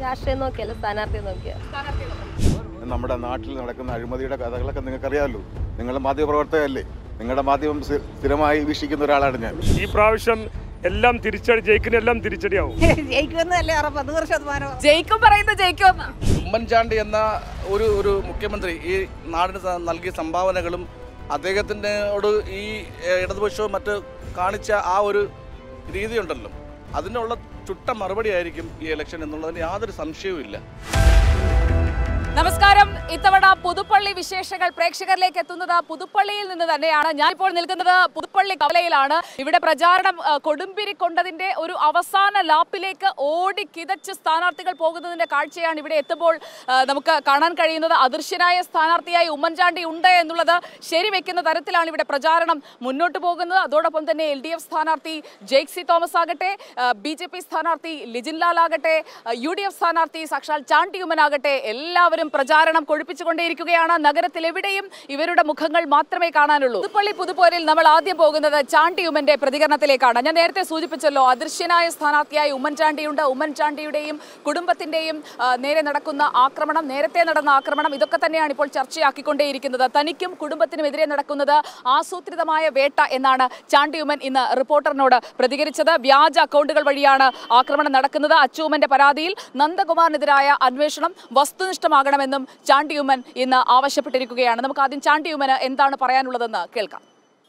രാഷ്ട്രീയം നോക്കിയല്ല സ്ഥാനാർത്ഥിയെ നോക്കിയ നമ്മുടെ നാട്ടിൽ നടക്കുന്ന അഴിമതിയുടെ കഥകളൊക്കെ നിങ്ങൾക്കറിയാമല്ലോ നിങ്ങളുടെ മാധ്യമപ്രവർത്തകരല്ലേ നിങ്ങളുടെ മാധ്യമം സ്ഥി- സ്ഥിരമായി വീക്ഷിക്കുന്ന ഒരാളാണ് ഞാൻ ഈ പ്രാവശ്യം എല്ലാം തിരിച്ചടി ജയിക്കുന്ന എല്ലാം തിരിച്ചടിയാവും ജയിക്കുമെന്നല്ലേ ഉറപ്പ് നൂറ് ശതമാനം ജയിക്കും പറയുന്നത് ജയിക്കുമെന്ന് ഉമ്മൻചാണ്ടി എന്ന ഒരു ഒരു മുഖ്യമന്ത്രി ഈ നാടിന് സ- നൽകിയ സംഭാവനകളും അദ്ദേഹത്തിനോട് ഈ ഏഹ്, ഇടതുപക്ഷവും മറ്റ് കാണിച്ച ആ ഒരു രീതിയുണ്ടല്ലോ അതിനുള്ള ചുട്ട മറുപടി ആയിരിക്കും ഈ ഇലക്ഷൻ എന്നുള്ളതിന് യാതൊരു സംശയവും ഇല്ല നമസ്കാരം ഇത്തവണ പുതുപ്പള്ളി വിശേഷങ്ങൾ പ്രേക്ഷകരിലേക്ക് എത്തുന്നത് പുതുപ്പള്ളിയിൽ നിന്ന് തന്നെയാണ് ഞാൻ ഇപ്പോൾ നിൽക്കുന്നത് പുതുപ്പള്ളി കവലയിലാണ് ഇവിടെ പ്രചാരണം ആ, കൊടുമ്പിരി കൊണ്ടതിന്റെ ഒരു അവസാന ലാപ്പിലേക്ക് ഓടി കിതച്ച് സ്ഥാനാർത്ഥികൾ പോകുന്നതിന്റെ കാഴ്ചയാണ് ഇവിടെ എത്തുമ്പോൾ ആ, നമുക്ക് കാണാൻ കഴിയുന്നത് അദൃശ്യനായ സ്ഥാനാർത്ഥിയായി ഉമ്മൻചാണ്ടി ഉണ്ട് എന്നുള്ളത് ശരിവെക്കുന്ന തരത്തിലാണ് ഇവിടെ പ്രചാരണം മുന്നോട്ട് പോകുന്നത് അതോടൊപ്പം തന്നെ എൽ ഡി എഫ് സ്ഥാനാർത്ഥി ജെയ്ക്സി തോമസ് ആകട്ടെ ബി ജെ പി സ്ഥാനാർത്ഥി ലിജിൻ ലാൽ ആകട്ടെ യു ഡി എഫ് സ്ഥാനാർത്ഥി സാക്ഷാൽ ചാണ്ടി ഉമ്മൻ ആകട്ടെ എല്ലാവരും പ്രചാരണം കൊഴുപ്പിച്ചുകൊണ്ടേയിരിക്കുകയാണ് നഗരത്തിൽ എവിടെയും ഇവരുടെ മുഖങ്ങൾ മാത്രമേ കാണാനുള്ളൂ പുതുപ്പള്ളി പുതുപ്പോരിൽ നമ്മൾ ആദ്യം പോകുന്നത് ചാണ്ടി ഉമ്മന്റെ പ്രതികരണത്തിലേക്കാണ് ഞാൻ നേരത്തെ സൂചിപ്പിച്ചല്ലോ അദൃശ്യനായ സ്ഥാനാർത്ഥിയായി ഉമ്മൻചാണ്ടിയുണ്ട് ഉമ്മൻചാണ്ടിയുടെയും കുടുംബത്തിന്റെയും ആ, നേരെ നടക്കുന്ന ആക്രമണം നേരത്തെ നടന്ന ആക്രമണം ഇതൊക്കെ തന്നെയാണ് ഇപ്പോൾ ചർച്ചയാക്കിക്കൊണ്ടേയിരിക്കുന്നത് തനിക്കും കുടുംബത്തിനുമെതിരെ നടക്കുന്നത് ആസൂത്രിതമായ വേട്ട എന്നാണ് ചാണ്ടി ഉമ്മൻ ഇന്ന് റിപ്പോർട്ടറിനോട് പ്രതികരിച്ചത് വ്യാജ അക്കൗണ്ടുകൾ വഴിയാണ് ആക്രമണം നടക്കുന്നത് അച്ചൂമ്മന്റെ പരാതിയിൽ നന്ദകുമാറിനെതിരായ അന്വേഷണം വസ്തുനിഷ്ഠമാകണമെന്നും ചാണ്ടി ഉമ്മൻ ഇന്ന് ആവശ്യപ്പെട്ടിരിക്കുകയാണ് നമുക്ക് ആദ്യം ചാണ്ടി ഉമ്മന് എന്താണ് പറയാനുള്ളതെന്ന് കേൾക്കാം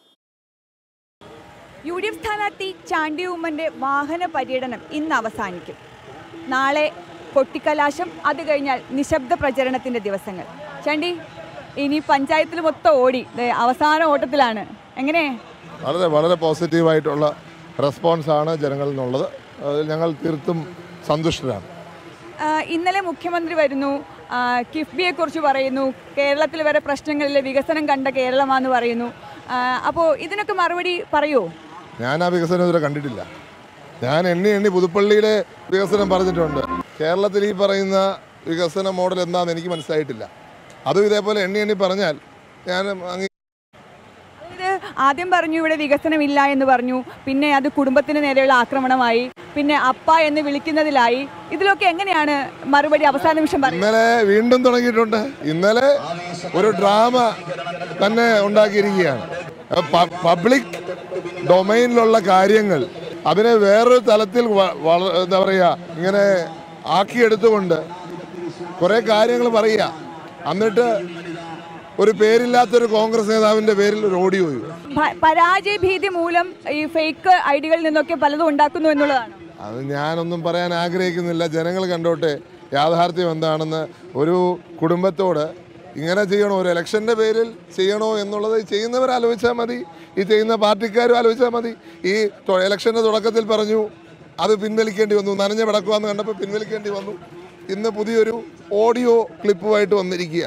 യു ഡി എഫ് സ്ഥാനാർത്ഥി ചാണ്ടി ഉമ്മന്റെ വാഹന പര്യടനം ഇന്ന് അവസാനിക്കും നാളെ കൊട്ടിക്കലാശം അത് കഴിഞ്ഞാൽ നിശബ്ദ പ്രചരണത്തിന്റെ ദിവസങ്ങൾ ചാണ്ടി ഇനി പഞ്ചായത്തിൽ മൊത്തം ഓടി ദേ അവസാന ഓട്ടത്തിലാണ് എങ്ങനെ വളരെ വളരെ പോസിറ്റീവായിട്ടുള്ള റെസ്പോൺസാണ് ജനങ്ങളിൽ നിന്നുള്ളത് അതിൽ ഞങ്ങൾ തീർത്തും സന്തുഷ്ടരാണ് ആ, ഇന്നലെ മുഖ്യമന്ത്രി വരുന്നു ആ, കിഫ്ബിയെ കുറിച്ച് പറയുന്നു കേരളത്തിൽ വരെ പ്രശ്നങ്ങളിലെ വികസനം കണ്ട കേരളമാണെന്ന് പറയുന്നു അപ്പോൾ ഇതിനൊക്കെ മറുപടി പറയുമോ ഞാൻ ആ വികസനം ഇതുവരെ കണ്ടിട്ടില്ല ഞാൻ എണ്ണി എണ്ണി പുതുപ്പള്ളിയുടെ വികസനം പറഞ്ഞിട്ടുണ്ട് കേരളത്തിൽ ഈ പറയുന്ന വികസന മോഡൽ എന്താണെന്ന് എനിക്ക് മനസ്സിലായിട്ടില്ല അതും ഇതേപോലെ എണ്ണി എണ്ണി പറഞ്ഞാൽ ഞാൻ അങ്ങ് ഇത് ആദ്യം പറഞ്ഞു ഇവിടെ വികസനമില്ല എന്ന് പറഞ്ഞു പിന്നെ അത് കുടുംബത്തിന് നേരെയുള്ള ആക്രമണമായി പിന്നെ അപ്പ എന്ന് വിളിക്കുന്നതിലായി ഇതിലൊക്കെ എങ്ങനെയാണ് മറുപടി അവസാന നിമിഷം പറയുന്നത് ഇന്നലെ വീണ്ടും തുടങ്ങിയിട്ടുണ്ട് ഇന്നലെ ഒരു ഡ്രാമ തന്നെ ഉണ്ടാക്കിയിരിക്കുകയാണ് പ- പബ്ലിക് ഡൊമൈനിലുള്ള കാര്യങ്ങൾ അതിനെ വേറൊരു തലത്തിൽ വ- വള- എന്താ പറയുക ഇങ്ങനെ ആക്കിയെടുത്തുകൊണ്ട് കുറേ കാര്യങ്ങൾ പറയുക എന്നിട്ട് ഒരു പേരില്ലാത്തൊരു കോൺഗ്രസ് നേതാവിൻ്റെ പേരിൽ ഒരു ഓഡിയോ ഭ- പരാജയ ഭീതി മൂലം ഈ ഫേക്ക് ഐഡികളിൽ നിന്നൊക്കെ പലതും ഉണ്ടാക്കുന്നു എന്നുള്ളതാണ് അത് ഞാനൊന്നും പറയാൻ ആഗ്രഹിക്കുന്നില്ല ജനങ്ങൾ കണ്ടോട്ടെ യാഥാർത്ഥ്യം എന്താണെന്ന് ഒരു കുടുംബത്തോട് ഇങ്ങനെ ചെയ്യണോ ഒരു ഇലക്ഷൻ്റെ പേരിൽ ചെയ്യണോ എന്നുള്ളത് ഈ ചെയ്യുന്നവർ ആലോചിച്ചാൽ മതി ഈ ചെയ്യുന്ന പാർട്ടിക്കാരും ആലോചിച്ചാൽ മതി ഈ തൊ- ഇലക്ഷൻ്റെ തുടക്കത്തിൽ പറഞ്ഞു അത് പിൻവലിക്കേണ്ടി വന്നു നനഞ്ഞ വിടക്കുവാന്ന് കണ്ടപ്പോൾ പിൻവലിക്കേണ്ടി വന്നു ഇന്ന് പുതിയൊരു ഓഡിയോ ക്ലിപ്പുമായിട്ട് വന്നിരിക്കുക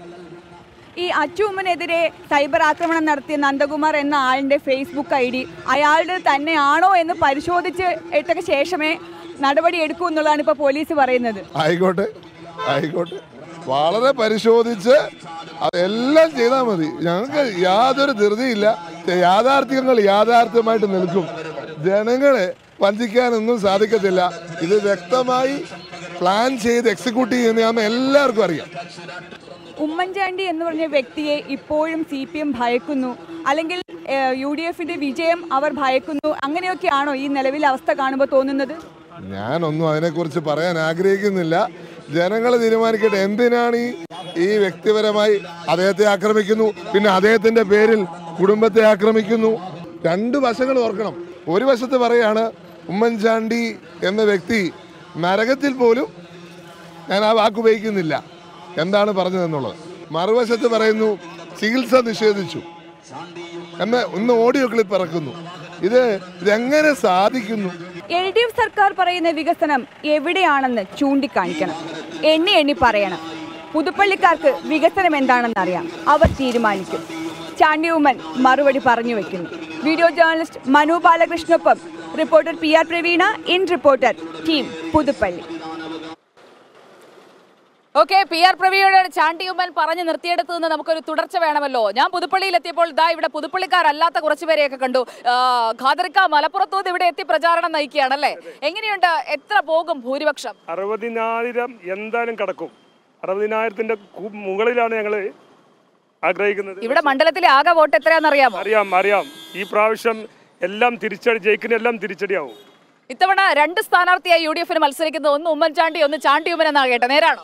ഈ അച്ചുമ്മനെതിരെ സൈബർ ആക്രമണം നടത്തിയ നന്ദകുമാർ എന്ന ആളിന്റെ ഫേസ്ബുക്ക് ഐ ഡി അയാളുടെ തന്നെയാണോ എന്ന് പരിശോധിച്ച് ഇട്ട ശേഷമേ നടപടി എടുക്കൂ എന്നുള്ളതാണ് ഇപ്പോൾ പോലീസ് പറയുന്നത് ആയിക്കോട്ടെ ആയിക്കോട്ടെ വളരെ പരിശോധിച്ച് അതെല്ലാം ചെയ്താൽ മതി ഞങ്ങൾക്ക് യാതൊരു ധൃതിയില്ല യാഥാർത്ഥ്യങ്ങൾ യാഥാർത്ഥ്യമായിട്ട് നിൽക്കും ജനങ്ങളെ വഞ്ചിക്കാനൊന്നും സാധിക്കത്തില്ല ഇത് വ്യക്തമായി പ്ലാൻ ചെയ്ത് എക്സിക്യൂട്ട് ചെയ്യുന്നതാണെന്ന് എല്ലാവർക്കും അറിയാം ഉമ്മൻചാണ്ടി എന്ന് പറഞ്ഞ വ്യക്തിയെ ഇപ്പോഴും സി പി എം ഭയക്കുന്നു അല്ലെങ്കിൽ യു ഡി എഫിന്റെ വിജയം അവർ ഭയക്കുന്നു അങ്ങനെയൊക്കെയാണോ ഈ നിലവിലെ അവസ്ഥ കാണുമ്പോൾ തോന്നുന്നത് ഞാനൊന്നും അതിനെക്കുറിച്ച് പറയാൻ ആഗ്രഹിക്കുന്നില്ല ജനങ്ങൾ തീരുമാനിക്കട്ടെ എന്തിനാണ് ഈ ഈ വ്യക്തിപരമായി അദ്ദേഹത്തെ ആക്രമിക്കുന്നു പിന്നെ അദ്ദേഹത്തിന്റെ പേരിൽ കുടുംബത്തെ ആക്രമിക്കുന്നു രണ്ട് വശങ്ങൾ ഓർക്കണം ഒരു വശത്ത് പറയാണ് ഉമ്മൻചാണ്ടി എന്ന വ്യക്തി നരകത്തിൽ പോലും ഞാൻ ആ വാക്ക് ഉപയോഗിക്കുന്നില്ല എന്താണ് പറഞ്ഞതെന്നുള്ളത് മറുവശത്ത് പറയുന്നു ചികിത്സ നിഷേധിച്ചു എന്ന് ഇന്ന് ഓഡിയോ ക്ലിപ്പ് ഇറക്കുന്നു ഇത് ഇതെങ്ങനെ സാധിക്കുന്നു എൽ ഡി എഫ് സർക്കാർ പറയുന്ന വികസനം എവിടെയാണെന്ന് ചൂണ്ടിക്കാണിക്കണം എണ്ണി എണ്ണി പറയണം പുതുപ്പള്ളിക്കാർക്ക് വികസനം എന്താണെന്ന് അറിയാം അവർ തീരുമാനിക്കും ചാണ്ടി ഉമ്മൻ മറുപടി പറഞ്ഞു വെക്കുന്നു വീഡിയോ ജേർണലിസ്റ്റ് മനു ബാലകൃഷ്ണൊപ്പം reporter P R Praveena in reporter team Puthuppally okay P R പ്രവിയുടെ ചാണ്ടി ഉമ്മൻ പറഞ്ഞു നിർത്തിയെടുത്ത് നിന്ന് നമുക്കൊരു തുടർച്ച വേണമല്ലോ ഞാൻ പുതുപ്പള്ളിയിൽ എത്തിയപ്പോൾ ഇതാ ഇവിടെ പുതുപ്പള്ളിക്കാരല്ലാത്ത കുറച്ച് പേരെയൊക്കെ കണ്ടു ആ, ഖാദറിക്ക മലപ്പുറത്തുനിന്ന് ഇവിടെ എത്തി പ്രചാരണം നയിക്കുകയാണല്ലേ എങ്ങനെയുണ്ട് എത്ര പോകും ഭൂരിപക്ഷം അറുപതിനായിരം എന്തായാലും കടക്കും അറുപതിനായിരത്തിന്റെ കു- മുകളിലാണ് ഞങ്ങൾ ആഗ്രഹിക്കുന്നത് ഇവിടെ മണ്ഡലത്തിലെ ആകെ വോട്ട് എത്രയാണെന്ന് അറിയാമോ അറിയാം അറിയാം ഈ പ്രാവശ്യം എല്ലാം തിരിച്ചടി ജയിക്കുന്ന എല്ലാം തിരിച്ചടിയാവും ഇത്തവണ രണ്ട് സ്ഥാനാർത്ഥിയായി യു ഡി എഫിന് മത്സരിക്കുന്നത് ഒന്ന് ഉമ്മൻചാണ്ടി ഒന്ന് ചാണ്ടി ഉമ്മൻ എന്നാ കേട്ടെ നേരാണോ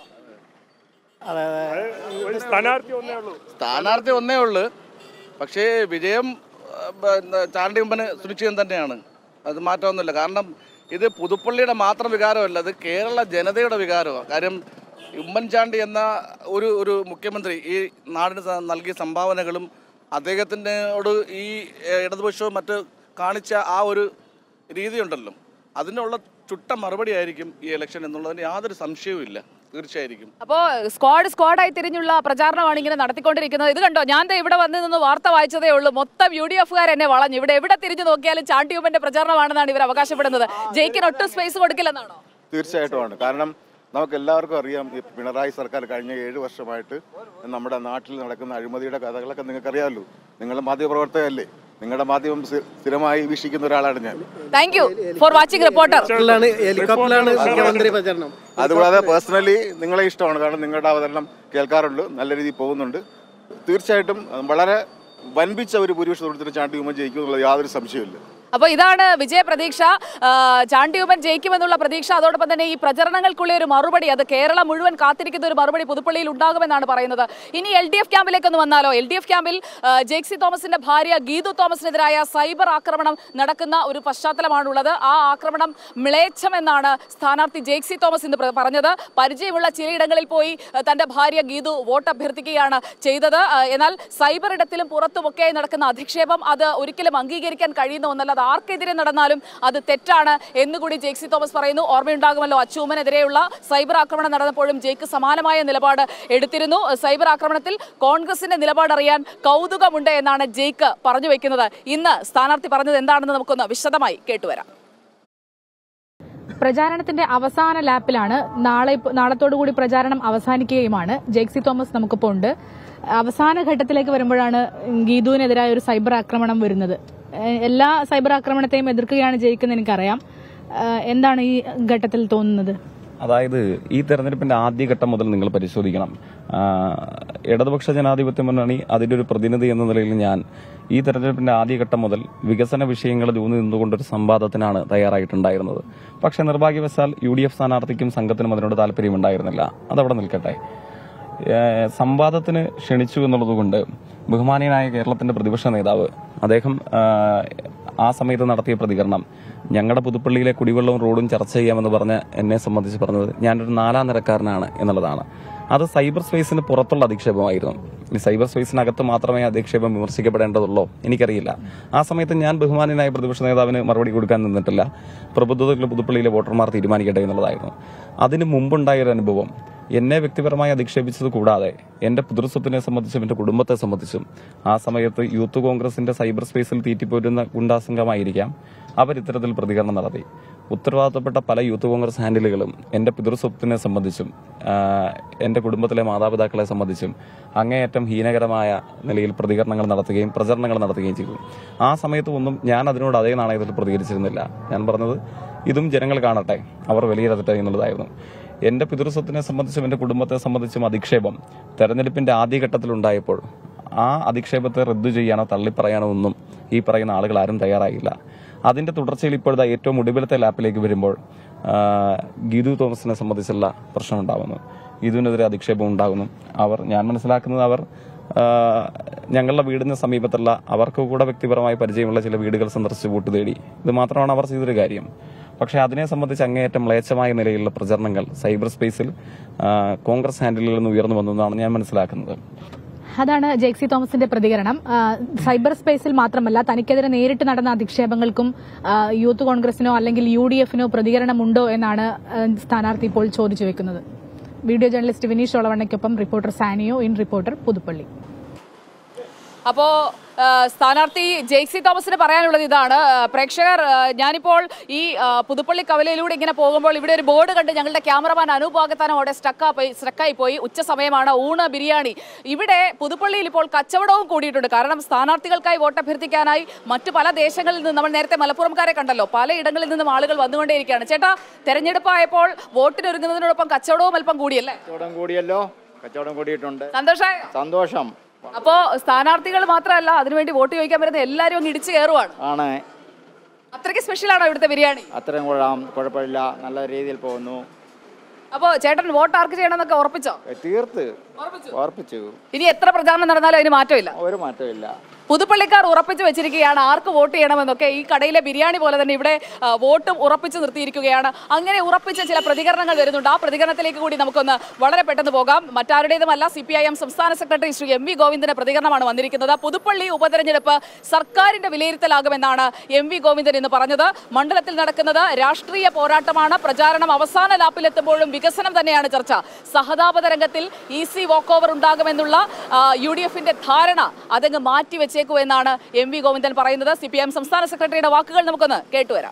ഒരു സ്ഥാനാർത്ഥി ഒന്നേ ഉള്ളൂ സ്ഥാനാർത്ഥി ഒന്നേ ഉള്ളൂ പക്ഷേ വിജയം ആ, പിന്നെ ചാണ്ടി ഉമ്പന് സുനിശ്ചിതം തന്നെയാണ് അത് മാറ്റമൊന്നുമില്ല കാരണം ഇത് പുതുപ്പള്ളിയുടെ മാത്രം വികാരമല്ല അത് കേരള ജനതയുടെ വികാരമാണ് കാര്യം ഉമ്മൻചാണ്ടി എന്ന ഒരു ഒരു മുഖ്യമന്ത്രി ഈ നാടിന് സ- നൽകിയ സംഭാവനകളും അദ്ദേഹത്തിനോട് ഈ ഏ, ഇടതുപക്ഷവും മറ്റ് കാണിച്ച ആ ഒരു രീതിയുണ്ടല്ലോ അതിനുള്ള ചുട്ട മറുപടി ആയിരിക്കും ഈ ഇലക്ഷൻ എന്നുള്ളതിന് യാതൊരു സംശയവും ഇല്ല തീർച്ചയായിരിക്കും അപ്പോ സ്ക്വാഡ് സ്ക്വാഡായി തിരിഞ്ഞുള്ള പ്രചാരണമാണ് ഇങ്ങനെ നടത്തിക്കൊണ്ടിരിക്കുന്നത് ഇത് കണ്ടോ ഞാൻ ദേ ഇവിടെ വന്ന് നിന്ന് വാർത്ത വായിച്ചതേ ഉള്ളൂ മൊത്തം യു ഡി എഫുകാർ എന്നെ വളഞ്ഞു ഇവിടെ എവിടെ തിരിഞ്ഞു നോക്കിയാലും ചാണ്ടിയുമ്മന്റെ പ്രചാരണമാണെന്നാണ് ഇവർ അവകാശപ്പെടുന്നത് ജയിക്കിന് ഒട്ടും സ്പേസ് കൊടുക്കില്ലെന്നാണോ തീർച്ചയായിട്ടുമാണ് കാരണം നമുക്ക് എല്ലാവർക്കും അറിയാം ഈ പിണറായി സർക്കാർ കഴിഞ്ഞ ഏഴ് വർഷമായിട്ട് നമ്മുടെ നാട്ടിൽ നടക്കുന്ന അഴിമതിയുടെ കഥകളൊക്കെ നിങ്ങൾക്കറിയാമല്ലോ നിങ്ങൾ മാധ്യമപ്രവർത്തകരല്ലേ നിങ്ങളുടെ മാധ്യമം സ്ഥി- സ്ഥിരമായി വീക്ഷിക്കുന്ന ഒരാളാണ് ഞാൻ thank you for watching reporter ഹെലികോപ്റ്ററിലാണ് ഹെലികോപ്റ്ററിലാണ് മുഖ്യമന്ത്രി പ്രചരണം അതുകൂടാതെ പേഴ്സണലി നിങ്ങളെ ഇഷ്ടമാണ് കാരണം നിങ്ങളുടെ അവതരണം കേൾക്കാറുണ്ട് നല്ല രീതിയിൽ പോകുന്നുണ്ട് തീർച്ചയായിട്ടും വളരെ വൻപിച്ച ഒരു ഭൂരിപക്ഷത്തോടത്തിന് ചാണ്ടി ഉമ്മൻ ജയിക്കും എന്നുള്ള യാതൊരു സംശയമില്ല അപ്പോൾ ഇതാണ് വിജയപ്രതീക്ഷ ആ, ചാണ്ടിയുമ്മൻ ജയിക്കുമെന്നുള്ള പ്രതീക്ഷ അതോടൊപ്പം തന്നെ ഈ പ്രചരണങ്ങൾക്കുള്ള ഒരു മറുപടി അത് കേരളം മുഴുവൻ കാത്തിരിക്കുന്ന ഒരു മറുപടി പുതുപ്പള്ളിയിൽ ഉണ്ടാകുമെന്നാണ് പറയുന്നത് ഇനി എൽ ഡി എഫ് ക്യാമ്പിലേക്ക് ഒന്ന് വന്നാലോ എൽ ഡി എഫ് ക്യാമ്പിൽ ആ, ജെയ്ക്സി തോമസിന്റെ ഭാര്യ ഗീതു തോമസിനെതിരായ സൈബർ ആക്രമണം നടക്കുന്ന ഒരു പശ്ചാത്തലമാണുള്ളത് ആ ആക്രമണം മ്ലേച്ഛമെന്നാണ് സ്ഥാനാർത്ഥി ജെയ്ക്സി തോമസ് ഇന്ന് പ്ര- പറഞ്ഞത് പരിചയമുള്ള ചിലയിടങ്ങളിൽ പോയി ആ, തന്റെ ഭാര്യ ഗീതു വോട്ട് അഭ്യർത്ഥിക്കുകയാണ് ചെയ്തത് ആ, എന്നാൽ സൈബർ ഇടത്തിലും പുറത്തുമൊക്കെയായി നടക്കുന്ന അധിക്ഷേപം അത് ഒരിക്കലും അംഗീകരിക്കാൻ കഴിയുന്ന ഒന്നല്ല അത് ആർക്കെതിരെ നടന്നാലും അത് തെറ്റാണ് എന്നുകൂടി ജെയ്ക്സി തോമസ് പറയുന്നു ഓർമ്മയുണ്ടാകുമല്ലോ അച്ചൂമ്മനെതിരെയുള്ള സൈബർ ആക്രമണം നടന്നപ്പോഴും ജെയ്ക്ക് സമാനമായ നിലപാട് എടുത്തിരുന്നു സൈബർ ആക്രമണത്തിൽ കോൺഗ്രസിന്റെ നിലപാട് അറിയാൻ കൗതുകമുണ്ട് എന്നാണ് ജെയ്ക്ക് പറഞ്ഞു വെക്കുന്നത് ഇന്ന് സ്ഥാനാർത്ഥി പറഞ്ഞത് എന്താണെന്ന് നമുക്കൊന്ന് വിശദമായി കേട്ടുവരാം പ്രചാരണത്തിന്റെ അവസാന ലാപ്പിലാണ് നാളെ നാളത്തോടുകൂടി പ്രചാരണം അവസാനിക്കുകയുമാണ് ജെക്സി തോമസ് നമുക്കിപ്പോൾ ഉണ്ട് അവസാന ഘട്ടത്തിലേക്ക് വരുമ്പോഴാണ് ഗീതുവിനെതിരായ ഒരു സൈബർ ആക്രമണം വരുന്നത് ഏഹ് എല്ലാ സൈബർ ആക്രമണത്തെയും എതിർക്കുകയാണ് ജയിക്കുന്നത് എനിക്കറിയാം ഏഹ് എന്താണ് ഈ ഘട്ടത്തിൽ തോന്നുന്നത് അതായത് ഈ തെരഞ്ഞെടുപ്പിന്റെ ആദ്യഘട്ടം മുതൽ നിങ്ങൾ പരിശോധിക്കണം ആ, ഇടതുപക്ഷ ജനാധിപത്യ മുന്നണി അതിന്റെ ഒരു പ്രതിനിധി എന്ന നിലയിൽ ഞാൻ ഈ തെരഞ്ഞെടുപ്പിന്റെ ആദ്യഘട്ടം മുതൽ വികസന വിഷയങ്ങളിൽ ഊന്നി നിന്നുകൊണ്ടൊരു സംവാദത്തിനാണ് തയ്യാറായിട്ടുണ്ടായിരുന്നത് പക്ഷെ നിർഭാഗ്യവശാൽ യു ഡി എഫ് സ്ഥാനാർത്ഥിക്കും സംഘത്തിനും അതിനോട് താല്പര്യമുണ്ടായിരുന്നില്ല അതവിടെ നിൽക്കട്ടെ ഏഹ് സംവാദത്തിന് ക്ഷണിച്ചു എന്നുള്ളതുകൊണ്ട് ബഹുമാനീയനായ കേരളത്തിന്റെ പ്രതിപക്ഷ നേതാവ് അദ്ദേഹം ആഹ്, ആ സമയത്ത് നടത്തിയ പ്രതികരണം ഞങ്ങളുടെ പുതുപ്പള്ളിയിലെ കുടിവെള്ളവും റോഡും ചർച്ച ചെയ്യാമെന്ന് പറഞ്ഞ് എന്നെ സംബന്ധിച്ച് പറഞ്ഞത് ഞാനൊരു നാലാം നിരക്കാരനാണ് എന്നുള്ളതാണ് അത് സൈബർ സ്പേസിന് പുറത്തുള്ള അധിക്ഷേപമായിരുന്നു ഈ സൈബർ സ്പേസിനകത്ത് മാത്രമേ അധിക്ഷേപം വിമർശിക്കപ്പെടേണ്ടതുള്ളൂ എനിക്കറിയില്ല ആ സമയത്ത് ഞാൻ ബഹുമാനീയനായ പ്രതിപക്ഷ നേതാവിന് മറുപടി കൊടുക്കാൻ നിന്നിട്ടില്ല പ്രബുദ്ധതയുള്ള പുതുപ്പള്ളിയിലെ വോട്ടർമാർ തീരുമാനിക്കട്ടെ എന്നുള്ളതായിരുന്നു അതിന് മുമ്പുണ്ടായ ഒരു അനുഭവം എന്നെ വ്യക്തിപരമായി അധിക്ഷേപിച്ചത് കൂടാതെ എന്റെ പിതൃസ്വത്തിനെ സംബന്ധിച്ചും എന്റെ കുടുംബത്തെ സംബന്ധിച്ചും ആ സമയത്ത് യൂത്ത് കോൺഗ്രസിന്റെ സൈബർ സ്പേസിൽ തീറ്റിപ്പോരുന്ന ഗുണ്ടാസംഘമായിരിക്കാം അവർ ഇത്തരത്തിൽ പ്രതികരണം നടത്തി ഉത്തരവാദിത്തപ്പെട്ട പല യൂത്ത് കോൺഗ്രസ് ഹാൻഡിലുകളും എന്റെ പിതൃസ്വത്തിനെ സംബന്ധിച്ചും ആ, എന്റെ കുടുംബത്തിലെ മാതാപിതാക്കളെ സംബന്ധിച്ചും അങ്ങേയറ്റം ഹീനകരമായ നിലയിൽ പ്രതികരണങ്ങൾ നടത്തുകയും പ്രചരണങ്ങൾ നടത്തുകയും ചെയ്തു ആ സമയത്ത് ഒന്നും ഞാൻ അതിനോട് അതേ നാണയത്തിൽ പ്രതികരിച്ചിരുന്നില്ല ഞാൻ പറഞ്ഞത് ഇതും ജനങ്ങൾ കാണട്ടെ അവർ വിലയിരുത്തട്ടെ എന്നുള്ളതായിരുന്നു എന്റെ പിതൃസ്വത്തിനെ സംബന്ധിച്ചും എന്റെ കുടുംബത്തെ സംബന്ധിച്ചും അധിക്ഷേപം തെരഞ്ഞെടുപ്പിന്റെ ആദ്യഘട്ടത്തിലുണ്ടായപ്പോൾ ആ അധിക്ഷേപത്തെ റദ്ദു ചെയ്യാനോ തള്ളിപ്പറയാനോ ഒന്നും ഈ പറയുന്ന ആളുകൾ ആരും തയ്യാറായില്ല അതിന്റെ തുടർച്ചയിൽ ഇപ്പോഴത്തെ ഏറ്റവും ഒടുവിലത്തെ ലാപ്പിലേക്ക് വരുമ്പോൾ ആ, ഗീതു തോമസിനെ സംബന്ധിച്ചുള്ള പ്രശ്നമുണ്ടാകുന്നു ഗീതുവിനെതിരെ അധിക്ഷേപം ഉണ്ടാകുന്നു അവർ ഞാൻ മനസ്സിലാക്കുന്നത് അവർ ആ, ഞങ്ങളുടെ വീടിന് സമീപത്തുള്ള അവർക്ക് കൂടെ വ്യക്തിപരമായി പരിചയമുള്ള ചില വീടുകൾ സന്ദർശിച്ച് വോട്ട് തേടി ഇത് മാത്രമാണ് അവർ ചെയ്തൊരു കാര്യം പക്ഷേ അതിനെ സംബന്ധിച്ച് അങ്ങേയറ്റം മ്ലേച്ഛമായ നിലയിലുള്ള പ്രചരണങ്ങൾ സൈബർ സ്പേസിൽ ആ, കോൺഗ്രസ് ഹാൻഡിലുകളിൽ നിന്ന് ഉയർന്നു വന്നതാണ് ഞാൻ മനസ്സിലാക്കുന്നത് അതാണ് ജെക്സി തോമസിന്റെ പ്രതികരണം ആ, സൈബർ സ്പേസിൽ മാത്രമല്ല തനിക്കെതിരെ നേരിട്ട് നടന്ന അധിക്ഷേപങ്ങൾക്കും ആ, യൂത്ത് കോൺഗ്രസിനോ അല്ലെങ്കിൽ യു ഡി എഫിനോ പ്രതികരണമുണ്ടോ എന്നാണ് ആ, സ്ഥാനാർത്ഥി ഇപ്പോൾ ചോദിച്ചു വെക്കുന്നത് വീഡിയോ ജേർണലിസ്റ്റ് വിനീഷ് ഒളവണ്ണയ്ക്കൊപ്പം reporter Saniyo in reporter Puthuppally അപ്പോ ആ, സ്ഥാനാർത്ഥി ജെയ്സി തോമസിന് പറയാനുള്ളത് ഇതാണ് ആ, പ്രേക്ഷകർ ആ, ഞാനിപ്പോൾ ഈ ആ, പുതുപ്പള്ളി കവലയിലൂടെ ഇങ്ങനെ പോകുമ്പോൾ ഇവിടെ ഒരു ബോർഡ് കണ്ട് ഞങ്ങളുടെ ക്യാമറമാൻ അനൂപ് വാഗത്താനം അവിടെ സ്റ്റക്കായി സ്റ്റക്കായി പോയി ഉച്ച സമയമാണ് ഊണ് ബിരിയാണി ഇവിടെ പുതുപ്പള്ളിയിൽ ഇപ്പോൾ കച്ചവടവും കൂടിയിട്ടുണ്ട് കാരണം സ്ഥാനാർത്ഥികൾക്കായി വോട്ട് അഭ്യർത്ഥിക്കാനായി മറ്റു പല ദേശങ്ങളിൽ നിന്ന് നമ്മൾ നേരത്തെ മലപ്പുറംകാരെ കണ്ടല്ലോ പലയിടങ്ങളിൽ നിന്നും ആളുകൾ വന്നുകൊണ്ടേയിരിക്കുകയാണ് ചേട്ടാ തെരഞ്ഞെടുപ്പായപ്പോൾ വോട്ടിനൊരുങ്ങുന്നതിനോടൊപ്പം കച്ചവടവും അല്പം കൂടിയല്ലേ കച്ചവടം കൂടിയല്ലോ കച്ചവടം കൂടിയിട്ടുണ്ട് സന്തോഷമായി സന്തോഷം അപ്പോ സ്ഥാനാർത്ഥികൾ മാത്രമല്ല അതിനുവേണ്ടി വോട്ട് ചോദിക്കാൻ വരുന്ന എല്ലാവരും അങ്ങ് ഇടിച്ചു കയറുവാണ് ആണ് അത്രയ്ക്ക് സ്പെഷ്യലാണോ ഇവിടുത്തെ ബിരിയാണി അത്രയും കൊള്ളാം കുഴപ്പമില്ല നല്ല രീതിയിൽ പോകുന്നു അപ്പോ ചേട്ടൻ വോട്ട് ആർക്ക് ചെയ്യണമെന്നൊക്കെ ഉറപ്പിച്ചോ ഏ, തീർത്ത് ഉറപ്പിച്ചു ഇനി എത്ര പ്രചാരണം നടന്നാലും അതിന് മാറ്റമില്ല ഒരു മാറ്റമില്ല പുതുപ്പള്ളിക്കാർ ഉറപ്പിച്ചു വെച്ചിരിക്കുകയാണ് ആർക്ക് വോട്ട് ചെയ്യണമെന്നൊക്കെ ഈ കടയിലെ ബിരിയാണി പോലെ തന്നെ ഇവിടെ ആ, വോട്ടും ഉറപ്പിച്ചു നിർത്തിയിരിക്കുകയാണ് അങ്ങനെ ഉറപ്പിച്ച ചില പ്രതികരണങ്ങൾ വരുന്നുണ്ട് ആ പ്രതികരണത്തിലേക്ക് കൂടി നമുക്കൊന്ന് വളരെ പെട്ടെന്ന് പോകാം മറ്റാരുടേതുമല്ല സി പി ഐ എം സംസ്ഥാന സെക്രട്ടറി ശ്രീ എം വി ഗോവിന്ദന്റെ പ്രതികരണമാണ് വന്നിരിക്കുന്നത് പുതുപ്പള്ളി ഉപതെരഞ്ഞെടുപ്പ് സർക്കാരിന്റെ വിലയിരുത്തലാകുമെന്നാണ് എം വി ഗോവിന്ദൻ ഇന്ന് പറഞ്ഞത് മണ്ഡലത്തിൽ നടക്കുന്നത് രാഷ്ട്രീയ പോരാട്ടമാണ് പ്രചാരണം അവസാന ലാപ്പിലെത്തുമ്പോഴും വികസനം തന്നെയാണ് ചർച്ച സഹതാപ രംഗത്തിൽ ഈസി വോക്ക് ഓവർ ഉണ്ടാകുമെന്നുള്ള യു ഡി എഫിന്റെ ധാരണ അതങ്ങ് മാറ്റിവെച്ചേക്കൂ എന്നാണ് എം വി ഗോവിന്ദൻ പറയുന്നത് സി പി എം സംസ്ഥാന സെക്രട്ടറിയുടെ വാക്കുകൾ നമുക്കൊന്ന് കേട്ടുവരാം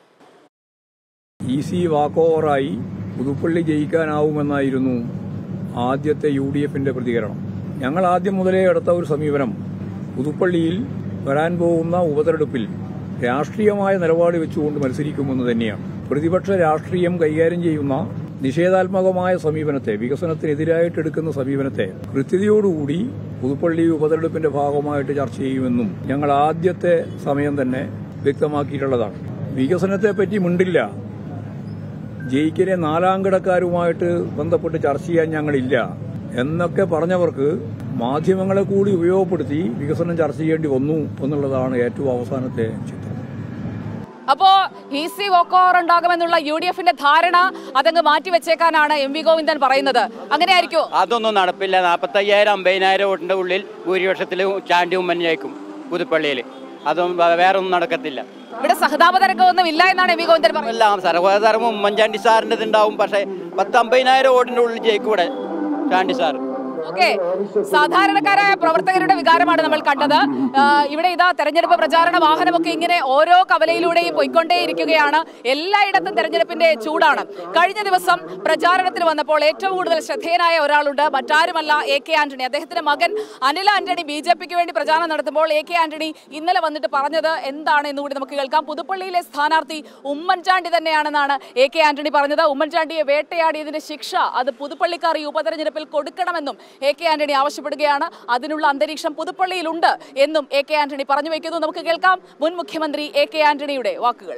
ഈസി വാക്കോവറായി പുതുപ്പള്ളി ജയിക്കാനാവുമെന്നായിരുന്നു ആദ്യത്തെ യു ഡി എഫിന്റെ പ്രതികരണം ഞങ്ങൾ ആദ്യം മുതലേ എടുത്ത ഒരു സമീപനം പുതുപ്പള്ളിയിൽ വരാൻ പോകുന്ന ഉപതെരഞ്ഞെടുപ്പിൽ രാഷ്ട്രീയമായ നിലപാട് വെച്ചുകൊണ്ട് മത്സരിക്കുമെന്ന് തന്നെയാണ് പ്രതിപക്ഷ രാഷ്ട്രീയം കൈകാര്യം ചെയ്യുന്ന നിഷേധാത്മകമായ സമീപനത്തെ വികസനത്തിനെതിരായിട്ട് എടുക്കുന്ന സമീപനത്തെ കൃത്യതയോടുകൂടി പുതുപ്പള്ളി ഉപതെരഞ്ഞെടുപ്പിന്റെ ഭാഗമായിട്ട് ചർച്ച ചെയ്യുമെന്നും ഞങ്ങൾ ആദ്യത്തെ സമയം തന്നെ വ്യക്തമാക്കിയിട്ടുള്ളതാണ് വികസനത്തെ പറ്റി മിണ്ടില്ല ജയിക്കിനെ നാലാം കിടക്കാരുമായിട്ട് ബന്ധപ്പെട്ട് ചർച്ച ചെയ്യാൻ ഞങ്ങളില്ല എന്നൊക്കെ പറഞ്ഞവർക്ക് മാധ്യമങ്ങളെ കൂടി ഉപയോഗപ്പെടുത്തി വികസനം ചർച്ച ചെയ്യേണ്ടി വന്നു എന്നുള്ളതാണ് ഏറ്റവും അവസാനത്തെ ചിത്രം അപ്പോ ഈസി വോക്ക് ഓവർ ഉണ്ടാകുമെന്നുള്ള യു ഡി എഫിന്റെ ധാരണ അതങ്ങ് മാറ്റിവെച്ചേക്കാനാണ് എം വി ഗോവിന്ദൻ പറയുന്നത് അങ്ങനെ ആയിരിക്കും അതൊന്നും നടപ്പില്ല നാൽപ്പത്തയ്യായിരം അമ്പതിനായിരം വോട്ടിന്റെ ഉള്ളിൽ ഭൂരിപക്ഷത്തിൽ ചാണ്ടി ഉമ്മൻ ജയിക്കും പുതുപ്പള്ളിയിൽ അതൊന്നും വേ- വേറെ ഒന്നും നടക്കത്തില്ല ഇവിടെ സഹതാപതരംഗമൊന്നും ഇല്ല എന്നാണ് എം വി ഗോവിന്ദൻ പറയുന്നത് എല്ലാം സർവ്വധർമ്മം ഉമ്മൻചാണ്ടി സാറിൻ്റെ ഉണ്ടാവും പക്ഷേ പത്ത് അമ്പതിനായിരം വോട്ടിന്റെ ഉള്ളിൽ ജയിക്കും ഇവിടെ ചാണ്ടി സാർ ഓക്കെ സാധാരണക്കാരായ പ്രവർത്തകരുടെ വികാരമാണ് നമ്മൾ കണ്ടത് ആ, ഇവിടെ ഇതാ തെരഞ്ഞെടുപ്പ് പ്രചാരണ വാഹനമൊക്കെ ഇങ്ങനെ ഓരോ കവലയിലൂടെയും പോയിക്കൊണ്ടേയിരിക്കുകയാണ് എല്ലായിടത്തും തെരഞ്ഞെടുപ്പിന്റെ ചൂടാണ് കഴിഞ്ഞ ദിവസം പ്രചാരണത്തിന് വന്നപ്പോൾ ഏറ്റവും കൂടുതൽ ശ്രദ്ധേയനായ ഒരാളുണ്ട് മറ്റാരുമല്ല എ കെ ആന്റണി അദ്ദേഹത്തിന്റെ മകൻ അനിൽ ആന്റണി ബി ജെ പിക്ക് വേണ്ടി പ്രചാരണം നടത്തുമ്പോൾ എ കെ ആന്റണി ഇന്നലെ വന്നിട്ട് പറഞ്ഞത് എന്താണ് എന്ന് കൂടി നമുക്ക് കേൾക്കാം പുതുപ്പള്ളിയിലെ സ്ഥാനാർത്ഥി ഉമ്മൻചാണ്ടി തന്നെയാണെന്നാണ് എ കെ ആന്റണി പറഞ്ഞത് ഉമ്മൻചാണ്ടിയെ വേട്ടയാടിയതിന്റെ ശിക്ഷ അത് പുതുപ്പള്ളിക്കാർ ഈ ഉപതെരഞ്ഞെടുപ്പിൽ കൊടുക്കണമെന്നും എ കെ ആന്റണി ആവശ്യപ്പെടുകയാണ് അതിനുള്ള അന്തരീക്ഷം പുതുപ്പള്ളിയിലുണ്ട് എന്നും എ കെ ആന്റണി പറഞ്ഞു വയ്ക്കുന്നു നമുക്ക് കേൾക്കാം മുൻ മുഖ്യമന്ത്രി എ കെ ആന്റണിയുടെ വാക്കുകൾ